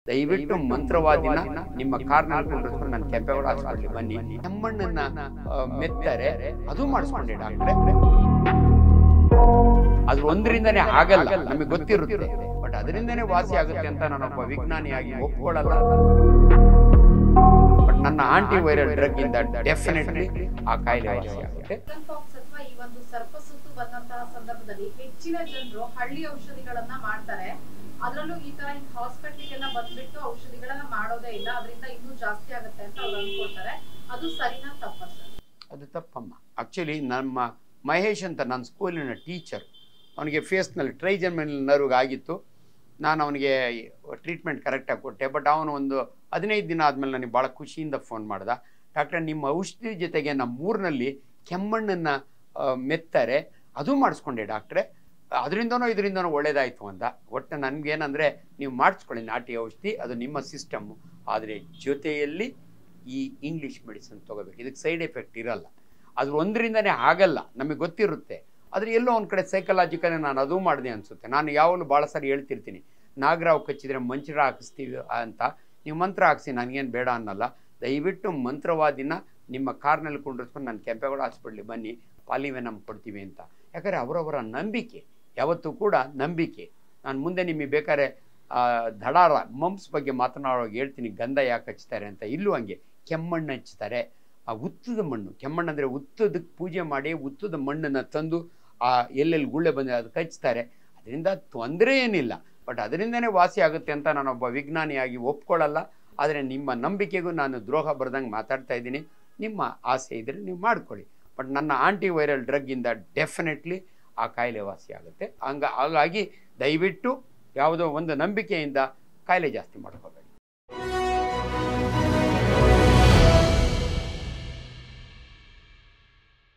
ದಯವಿಟ್ಟು ಮಂತ್ರವಾದಿನ ನಿಮ್ಮ ಕಾರ್ನಲ್ಲಿ ಕುಂಡ್ರಿಸ್ಕೊಂಡು ನನ್ನ ಕೆಂಪೇಗೌಡ ಹಾಸ್ಪಿಟ್ಲಿಗೆ ಬನ್ನಿ ಕೆಮ್ಮಣ್ಣನ್ನ ಆ, ಮೆತ್ತರೆ ಅದು ಮಾಡಿಸ್ಕೊಂಡೆ ಡಾಕ್ಟ್ರೆ ಅದ್ರ ಒಂದರಿಂದನೇ ಆಗಲ್ಲ ನಮಗೆ ಗೊತ್ತಿರುತ್ತೆ ಬಟ್ ಅದರಿಂದನೇ ವಾಸಿ ಆಗುತ್ತೆ ಅಂತ ನಾನೊಬ್ಬ ವಿಜ್ಞಾನಿಯಾಗಿ ಒಪ್ಕೊಳ್ಳಲ್ಲ ಬಟ್ ನನ್ನ ಆಂಟಿ ವೈರಲ್ ಡ್ರಗ್ ಇಂದ ಡೆಫಿನೆಟ್ಲಿ ಆ ಕಾಯಿಲೆ ವಾಸಿ ಆಗುತ್ತೆ ಚಿಕನ್ ಪಾಕ್ಸ್ ಅಥವಾ ಈ ಒಂದು ಸರ್ಪಸುತ್ತು ಬಂದಂತಹ ಸಂದರ್ಭದಲ್ಲಿ ಹೆಚ್ಚಿನ ಜನರು ಹಳ್ಳಿ ಔಷಧಿಗಳನ್ನ ಮಾಡ್ತಾರೆ ಅದರಲ್ಲೂ ಈ ತರ ಹಾಸ್ಪಿಟ್ಲಿಗೆಲ್ಲ ಬಂದ್ಬಿಟ್ಟು ಔಷಧಿಗಳನ್ನ ಮಾಡೋದೇ ಇಲ್ಲ ಅದರಿಂದ ಇನ್ನೂ ಜಾಸ್ತಿ ಆಗುತ್ತೆ ಅಂತ ಅವ್ರು ಅನ್ಕೊಳ್ತಾರೆ ಅದು ಸರಿನಾ ತಪ್ಪ ಸರ್ ಅದು ತಪ್ಪಮ್ಮ ಆ್ಯಕ್ಚುಲಿ ನಮ್ಮ ಮಹೇಶ್ ಅಂತ ನನ್ನ ಸ್ಕೂಲಿನ ಟೀಚರ್ ಅವನಿಗೆ ಫೇಸ್ನಲ್ಲಿ ಟ್ರೈಜರ್ಮಲ್ ನರ್ವ್ಗೆ ಆಗಿತ್ತು ನಾನು ಅವನಿಗೆ ಟ್ರೀಟ್ಮೆಂಟ್ ಕರೆಕ್ಟಾಗಿ ಕೊಟ್ಟೆ ಬಟ್ ಅವನು ಒಂದು ಹದಿನೈದು ದಿನ ಆದಮೇಲೆ ನನಗೆ ಭಾಳ ಖುಷಿಯಿಂದ ಫೋನ್ ಮಾಡ್ದ ಡಾಕ್ಟರ್ ನಿಮ್ಮ ಔಷಧಿ ಜೊತೆಗೆ ನಮ್ಮ ಊರಿನಲ್ಲಿ ಕೆಮ್ಮಣ್ಣನ್ನು ಮೆತ್ತಾರೆ ಅದು ಮಾಡಿಸ್ಕೊಂಡೆ ಡಾಕ್ಟ್ರೆ ಅದರಿಂದನೋ ಇದರಿಂದನೋ ಒಳ್ಳೇದಾಯಿತು ಅಂತ ಒಟ್ಟು ನನಗೇನಂದರೆ ನೀವು ಮಾಡಿಸ್ಕೊಳ್ಳಿ ನಾಟಿ ಔಷಧಿ ಅದು ನಿಮ್ಮ ಸಿಸ್ಟಮ್ಮು ಆದರೆ ಜೊತೆಯಲ್ಲಿ ಈ ಇಂಗ್ಲೀಷ್ ಮೆಡಿಸಿನ್ ತೊಗೋಬೇಕು ಇದಕ್ಕೆ ಸೈಡ್ ಎಫೆಕ್ಟ್ ಇರಲ್ಲ ಅದ್ರ ಒಂದರಿಂದನೇ ಆಗಲ್ಲ ನಮಗೆ ಗೊತ್ತಿರುತ್ತೆ ಆದರೆ ಎಲ್ಲೋ ಒಂದು ಕಡೆ ಸೈಕಲಾಜಿಕಲಿ ನಾನು ಅದು ಮಾಡಿದೆ ಅನಿಸುತ್ತೆ ನಾನು ಯಾವಾಗಲೂ ಭಾಳ ಸಾರಿ ಹೇಳ್ತಿರ್ತೀನಿ ನಾಗರಾವ್ ಕಚ್ಚಿದ್ರೆ ಮಂಚರ ಹಾಕಿಸ್ತೀವಿ ಅಂತ ನೀವು ಮಂತ್ರ ಹಾಕ್ಸಿ ನನಗೇನು ಬೇಡ ಅನ್ನಲ್ಲ ದಯವಿಟ್ಟು ಮಂತ್ರವಾದಿನ ನಿಮ್ಮ ಕಾರ್ನಲ್ಲಿ ಕುಂಡ್ರಿಸ್ಕೊಂಡು ನಾನು ಕೆಂಪೇಗೌಡ ಹಾಸ್ಪಿಟ್ಲಿಗೆ ಬನ್ನಿ ಪಾಲಿವೆನಮ್ ಕೊಡ್ತೀವಿ ಅಂತ ಯಾಕಂದರೆ ಅವರವರ ನಂಬಿಕೆ ಯಾವತ್ತೂ ಕೂಡ ನಂಬಿಕೆ ನಾನು ಮುಂದೆ ನಿಮಗೆ ಬೇಕಾದ್ರೆ ಆ, ದಡಾರ ಮಂಪ್ಸ್ ಬಗ್ಗೆ ಮಾತನಾಡುವಾಗ ಹೇಳ್ತೀನಿ ಗಂಧ ಯಾಕೆ ಹಚ್ತಾರೆ ಅಂತ ಇಲ್ಲೂ ಹಂಗೆ ಕೆಮ್ಮಣ್ಣು ಹಚ್ತಾರೆ ಆ ಉತ್ತದ ಮಣ್ಣು ಕೆಮ್ಮಣ್ಣು ಅಂದರೆ ಉತ್ತದಕ್ಕೆ ಪೂಜೆ ಮಾಡಿ ಉತ್ತದ ಮಣ್ಣನ್ನು ತಂದು ಆ ಎಲ್ಲೆಲ್ಲಿ ಗುಳ್ಳೆ ಬಂದಿದೆ ಅದಕ್ಕೆ ಹಚ್ತಾರೆ ಅದರಿಂದ ತೊಂದರೆ ಏನಿಲ್ಲ ಬಟ್ ಅದರಿಂದನೇ ವಾಸಿ ಆಗುತ್ತೆ ಅಂತ ನಾನೊಬ್ಬ ವಿಜ್ಞಾನಿಯಾಗಿ ಒಪ್ಕೊಳ್ಳಲ್ಲ ಆದರೆ ನಿಮ್ಮ ನಂಬಿಕೆಗೂ ನಾನು ದ್ರೋಹ ಬರ್ದಂಗೆ ಮಾತಾಡ್ತಾ ಇದ್ದೀನಿ ನಿಮ್ಮ ಆಸೆ ಇದ್ದರೆ ನೀವು ಮಾಡ್ಕೊಳ್ಳಿ ಬಟ್ ನನ್ನ ಆಂಟಿ ವೈರಲ್ ಡ್ರಗ್ಗಿಂದ ಡೆಫಿನೆಟ್ಲಿ ಆ ಕಾಯಿಲೆ ವಾಸಿ ಆಗುತ್ತೆ ಹಂಗ ಹಾಗಾಗಿ ದಯವಿಟ್ಟು ಯಾವುದೋ ಒಂದು ನಂಬಿಕೆಯಿಂದ ಕಾಯಿಲೆ ಜಾಸ್ತಿ ಮಾಡ್ಕೋಬೇಡಿ